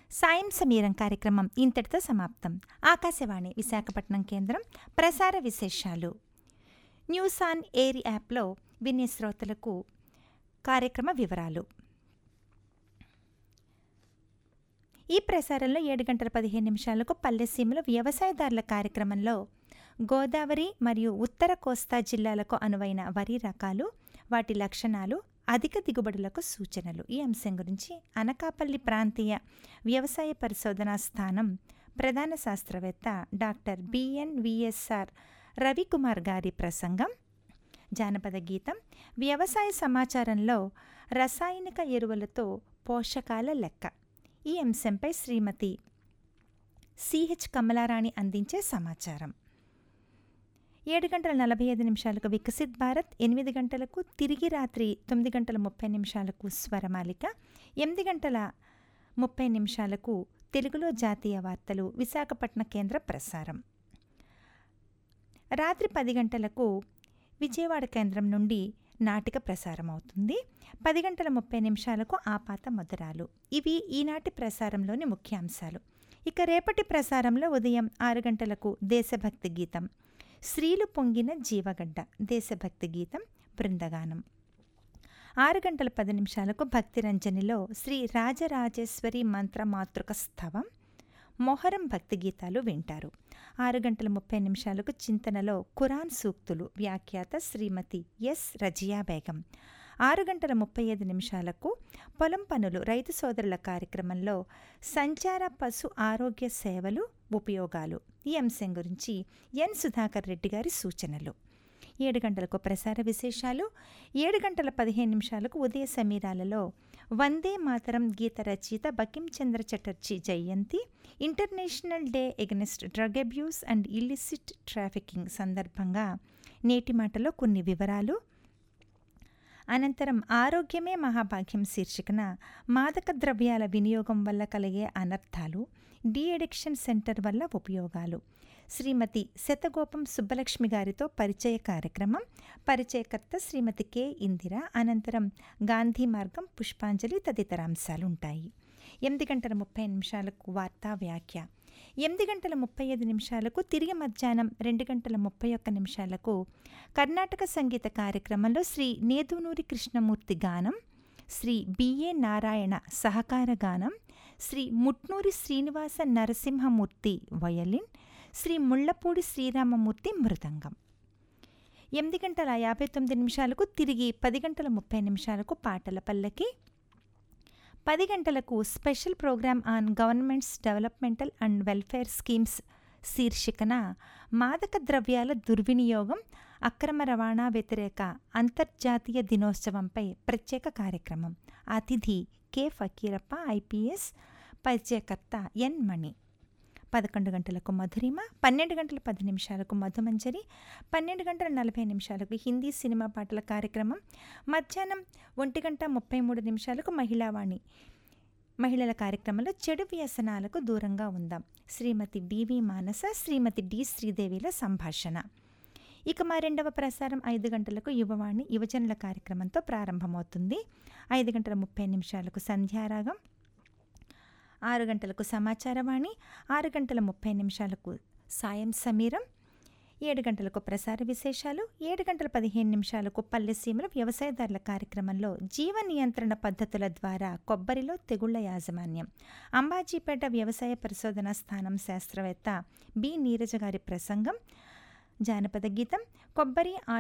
సాయం సమీరం కార్యక్రమం ఇంతటితో సమాప్తం ఆకాశవాణి విశాఖపట్నం కేంద్రం ప్రసార విశేషాలు న్యూస్ ఆన్ ఎయిర్ యాప్లో వినే శ్రోతలకు కార్యక్రమ వివరాలు ఈ ప్రసారంలో ఏడు గంటల పదిహేను నిమిషాలకు పల్లెసీమలో వ్యవసాయదారుల కార్యక్రమంలో గోదావరి మరియు ఉత్తర కోస్తా జిల్లాలకు అనువైన వరి రకాలు వాటి లక్షణాలు అధిక దిగుబడులకు సూచనలు ఈ అంశం గురించి అనకాపల్లి ప్రాంతీయ వ్యవసాయ పరిశోధనా స్థానం ప్రధాన శాస్త్రవేత్త డాక్టర్ బిఎన్ విఎస్ఆర్ రవికుమార్ గారి ప్రసంగం జానపద గీతం వ్యవసాయ సమాచారంలో రసాయనిక ఎరువులతో పోషకాల లెక్క ఈ అంశంపై శ్రీమతి సిహెచ్ కమలారాణి అందించే సమాచారం ఏడు గంటల నలభై ఐదు నిమిషాలకు వికసిత్ భారత్ ఎనిమిది గంటలకు తిరిగి రాత్రి తొమ్మిది గంటల ముప్పై నిమిషాలకు స్వరమాలిక ఎనిమిది గంటల ముప్పై నిమిషాలకు తెలుగులో జాతీయ వార్తలు విశాఖపట్నం కేంద్ర ప్రసారం రాత్రి పది గంటలకు విజయవాడ కేంద్రం నుండి నాటిక ప్రసారం అవుతుంది పది గంటల ముప్పై నిమిషాలకు ఆపాత మధురాలు ఇవి ఈనాటి ప్రసారంలోని ముఖ్యాంశాలు ఇక రేపటి ప్రసారంలో ఉదయం ఆరు గంటలకు దేశభక్తి గీతం స్త్రీలు పొంగిన జీవగడ్డ దేశభక్తి గీతం బృందగానం ఆరు గంటల పది నిమిషాలకు భక్తి రంజనిలో శ్రీ రాజరాజేశ్వరి మంత్ర మాతృక స్థవం మొహరం భక్తి గీతాలు వింటారు ఆరు గంటల ముప్పై నిమిషాలకు చింతనలో ఖురాన్ సూక్తులు వ్యాఖ్యాత శ్రీమతి ఎస్ రజియా బేగం ఆరు గంటల ముప్పై ఐదు నిమిషాలకు పొలం పనులు రైతు సోదరుల కార్యక్రమంలో సంచార పశు ఆరోగ్య సేవలు ఉపయోగాలు ఈ అంశం గురించి ఎన్ సుధాకర్ రెడ్డి గారి సూచనలు ఏడు గంటలకు ప్రసార విశేషాలు ఏడు గంటల పదిహేను నిమిషాలకు ఉదయ సమీరాలలో వందే మాతరం గీత రచయిత బకిం చంద్ర చటర్జీ జయంతి international day against drug abuse and illicit trafficking సందర్భంగా నేటి మాటలో కొన్ని వివరాలు అనంతరం ఆరోగ్యమే మహాభాగ్యం శీర్షికన మాదక ద్రవ్యాల వినియోగం వల్ల కలిగే అనర్థాలు డీ అడిక్షన్ సెంటర్ వల్ల ఉపయోగాలు శ్రీమతి శతగోపం సుబ్బలక్ష్మి గారితో పరిచయ కార్యక్రమం పరిచయకర్త శ్రీమతి కె ఇందిర అనంతరం గాంధీ మార్గం పుష్పాంజలి తదితర అంశాలు ఉంటాయి ఎనిమిది గంటల ముప్పై నిమిషాలకు వార్తా వ్యాఖ్య ఎనిమిది గంటల ముప్పై ఐదు నిమిషాలకు తిరిగి మధ్యాహ్నం రెండు గంటల ముప్పై ఒక్క నిమిషాలకు కర్ణాటక సంగీత కార్యక్రమంలో శ్రీ నేదునూరి కృష్ణమూర్తి గానం శ్రీ బిఏ నారాయణ సహకార గానం శ్రీ ముట్నూరి శ్రీనివాస నరసింహమూర్తి వయలిన్ శ్రీ ముళ్లపూడి శ్రీరామమూర్తి మృదంగం ఎనిమిది గంటల యాభై తొమ్మిది నిమిషాలకు తిరిగి పది గంటల ముప్పై నిమిషాలకు పాటల పల్లకి పది గంటలకు special program on government's developmental and welfare schemes శీర్షికన మాదక ద్రవ్యాల దుర్వినియోగం అక్రమ రవాణా వ్యతిరేక అంతర్జాతీయ దినోత్సవంపై ప్రత్యేక కార్యక్రమం అతిథి కె ఫకీరప్ప ఐపీఎస్ పరిచయకర్త ఎన్ మణి పదకొండు గంటలకు మధురిమ పన్నెండు గంటల పది నిమిషాలకు మధుమంజరి పన్నెండు గంటల నలభై నిమిషాలకు హిందీ సినిమా పాటల కార్యక్రమం మధ్యాహ్నం ఒంటి గంట ముప్పై మూడు నిమిషాలకు మహిళావాణి మహిళల కార్యక్రమంలో చెడు వ్యసనాలకు దూరంగా ఉందాం శ్రీమతి డివి మానస శ్రీమతి డి శ్రీదేవిల సంభాషణ ఇక మా రెండవ ప్రసారం ఐదు గంటలకు యువవాణి యువజనుల కార్యక్రమంతో ప్రారంభమవుతుంది ఐదు గంటల ముప్పై నిమిషాలకు సంధ్యారాగం ఆరు గంటలకు సమాచారవాణి ఆరు గంటల ముప్పై నిమిషాలకు సాయం సమీరం ఏడు గంటలకు ప్రసార విశేషాలు ఏడు గంటల పదిహేను నిమిషాలకు పల్లెసీమల వ్యవసాయదారుల కార్యక్రమంలో జీవ నియంత్రణ పద్ధతుల ద్వారా కొబ్బరిలో తెగుళ్ల యాజమాన్యం అంబాజీపేట వ్యవసాయ పరిశోధనా స్థానం శాస్త్రవేత్త బి నీరజ గారి ప్రసంగం జానపద గీతం కొబ్బరి